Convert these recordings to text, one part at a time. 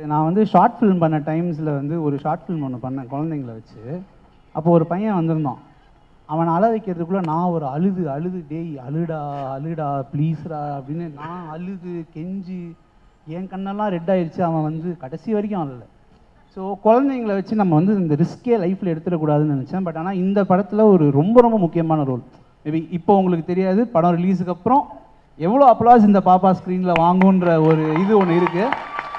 நான் வந்து short film பண்ண டைம்ஸில் வந்து ஒரு ஷார்ட் ஃபிலிம் ஒன்று பண்ணேன் குழந்தைங்கள வச்சு அப்போ ஒரு பையன் வந்திருந்தான் அவனை அழ வைக்கிறதுக்குள்ளே நான் ஒரு அழுது அழுது டேய் அழுடா அழுடா ப்ளீஸ்ரா அப்படின்னு நான் அழுது கெஞ்சி என் கண்ணெல்லாம் ரெட் ஆயிடுச்சு அவன் வந்து கடைசி வரைக்கும் அழல ஸோ குழந்தைங்கள வச்சு நம்ம வந்து இந்த ரிஸ்கே லைஃப்பில் எடுத்துடக்கூடாதுன்னு நினச்சேன் பட் ஆனால் இந்த படத்தில் ஒரு ரொம்ப ரொம்ப முக்கியமான ரோல் மேபி இப்போ உங்களுக்கு தெரியாது படம் ரிலீஸுக்கு அப்புறம் எவ்வளோ அப்ளாஸ் இந்த பாப்பா ஸ்க்ரீனில் வாங்குன்ற ஒரு இது ஒன்று இருக்குது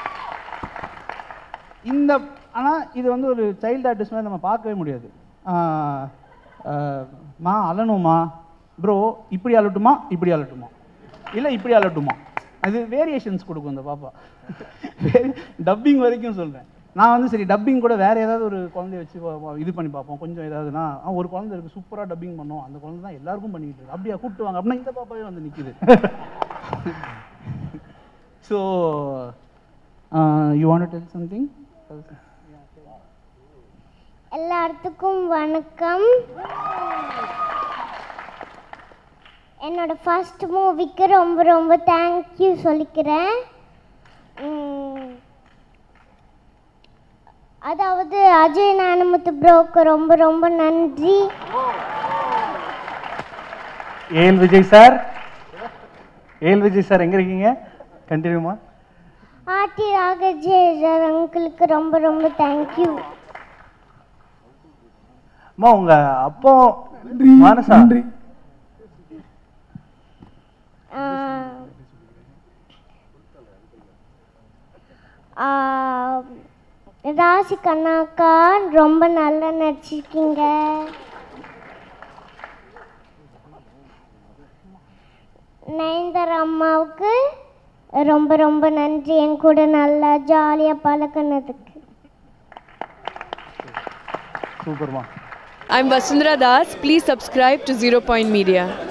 இந்த ஆனால் இது வந்து ஒரு சைல்டு ஆர்டிஸ்ட் மாதிரி நம்ம பார்க்கவே முடியாது ஆஹ் ஆஹ் மா அழணுமா ப்ரோ இப்படி அழட்டுமா இப்படி அழட்டுமா இல்லை இப்படி அழட்டுமா அது வேரியேஷன்ஸ் கொடுக்கும் இந்த பாப்பா டப்பிங் வரைக்கும் சொல்கிறேன் நான் வந்து சரி டப்பிங் கூட வேற ஏதாவது ஒரு குழந்தைய வச்சு வ- வ- இது பண்ணி பார்ப்போம் கொஞ்சம் ஏதாவதுனா ஆ, ஒரு குழந்தை இருக்கு சூப்பராக டப்பிங் பண்ணோம் அந்த குழந்தை தான் எல்லாருக்கும் பண்ணிக்கிட்டு இருக்கு அப்படியா கூப்பிட்டு வாங்க அப்படின்னா இந்த பாப்பாவே வந்து நிற்கிது so you want tell something எல்லாத்துக்கும் வணக்கம் என்னோட ஃபர்ஸ்ட் மூவிக்கு ரொம்ப ரொம்ப தேங்க்யூ சொல்லிக்கிறேன் உம், அதாவது அஜய் நானமுத்து ப்ரோக்கு ரொம்ப ரொம்ப நன்றி AL Vijay sir AL Vijay sir எங்க இருக்கீங்க கண்டினியூமா ஆர்டி ராகஜேஜர் அங்கிளுக்கு ரொம்ப ரொம்ப தேங்க்யூ அம்மா உங்க அப்பா மானசா ராசி கண்ணாக்கா ரொம்ப நல்லா நடிச்சிருக்கீங்க நயன்தாரா அம்மாவுக்கு ரொம்ப ரொம்ப நன்றி என் கூட நல்லா ஜாலியாக பழக்கினதுக்கு சூப்பர்மா I'm Vasundhara Das. Please subscribe to Zero Point Media.